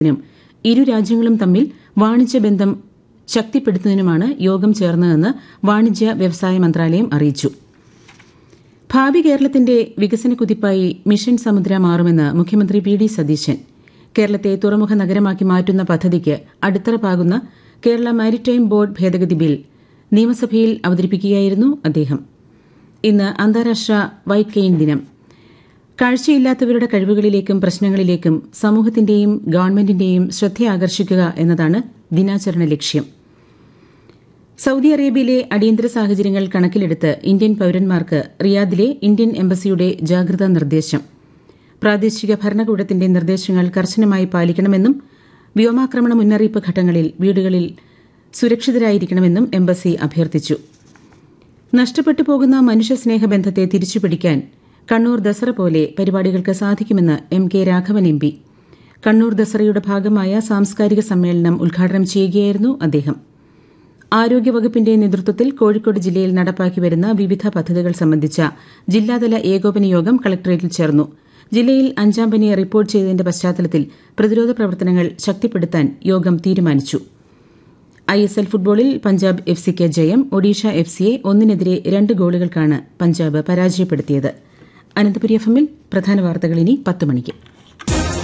നും ഇരു രാജ്യങ്ങളും തമ്മിൽ വാണിജ്യ ബന്ധം ശക്തിപ്പെടുത്തുന്നതിനുമാണ് യോഗം ചേർന്നതെന്ന് വാണിജ്യ വ്യവസായ മന്ത്രാലയം അറിയിച്ചു ഭാവി കേരളത്തിന്റെ വികസന കുതിപ്പായി മിഷൻ സമുദ്ര മാറുമെന്ന് മുഖ്യമന്ത്രി വി ഡി സതീശൻ കേരളത്തെ തുറമുഖ നഗരമാക്കി മാറ്റുന്ന പദ്ധതിക്ക് അടിത്തറ കേരള മാരിടൈം ബോർഡ് ഭേദഗതി ബിൽ നിയമസഭയിൽ അവതരിപ്പിക്കുകയായിരുന്നു അദ്ദേഹം ഇന്ന് അന്താരാഷ്ട്ര വൈറ്റ് കെയിൻ ദിനം കാഴ്ചയില്ലാത്തവരുടെ കഴിവുകളിലേക്കും പ്രശ്നങ്ങളിലേക്കും സമൂഹത്തിന്റെയും ഗവൺമെന്റിന്റെയും ശ്രദ്ധയാകർഷിക്കുക എന്നതാണ് ദിനാചരണ ലക്ഷ്യം സൌദി അറേബ്യയിലെ അടിയന്തര സാഹചര്യങ്ങൾ കണക്കിലെടുത്ത് ഇന്ത്യൻ പൌരന്മാർക്ക് റിയാദിലെ ഇന്ത്യൻ എംബസിയുടെ ജാഗ്രതാ നിർദ്ദേശം പ്രാദേശിക ഭരണകൂടത്തിന്റെ നിർദ്ദേശങ്ങൾ കർശനമായി പാലിക്കണമെന്നും വ്യോമാക്രമണ മുന്നറിയിപ്പ് ഘട്ടങ്ങളിൽ വീടുകളിൽ സുരക്ഷിതരായിരിക്കണമെന്നും എംബസി അഭ്യർത്ഥിച്ചു നഷ്ടപ്പെട്ടു പോകുന്ന മനുഷ്യസ്നേഹ ബന്ധത്തെ തിരിച്ചുപിടിക്കാൻ കണ്ണൂർ ദസറ പോലെ പരിപാടികൾക്ക് സാധിക്കുമെന്ന് M K Raghavan M P Kannur ദസറയുടെ ഭാഗമായ സാംസ്കാരിക സമ്മേളനം ഉദ്ഘാടനം ചെയ്യുകയായിരുന്നു അദ്ദേഹം ആരോഗ്യവകുപ്പിന്റെ നേതൃത്വത്തിൽ കോഴിക്കോട് ജില്ലയിൽ നടപ്പാക്കി വരുന്ന വിവിധ പദ്ധതികൾ സംബന്ധിച്ച ജില്ലാതല ഏകോപന യോഗം കളക്ടറേറ്റിൽ ചേർന്നു ജില്ലയിൽ അഞ്ചാം പനി റിപ്പോർട്ട് ചെയ്തതിന്റെ പശ്ചാത്തലത്തിൽ പ്രതിരോധ പ്രവർത്തനങ്ങൾ ശക്തിപ്പെടുത്താൻ യോഗം തീരുമാനിച്ചു ഐ എസ് എൽ ഫുട്ബോളിൽ പഞ്ചാബ് എഫ് സിക്ക് ജയം ഒഡീഷ എഫ് സിയെ ഒന്നിനെതിരെ രണ്ട് ഗോളുകൾക്കാണ് പഞ്ചാബ് പരാജയപ്പെടുത്തിയത് അനന്തപുരി എഫ് എമ്മിൽ പ്രധാന വാർത്തകൾ ഇനി പത്ത് മണിക്ക്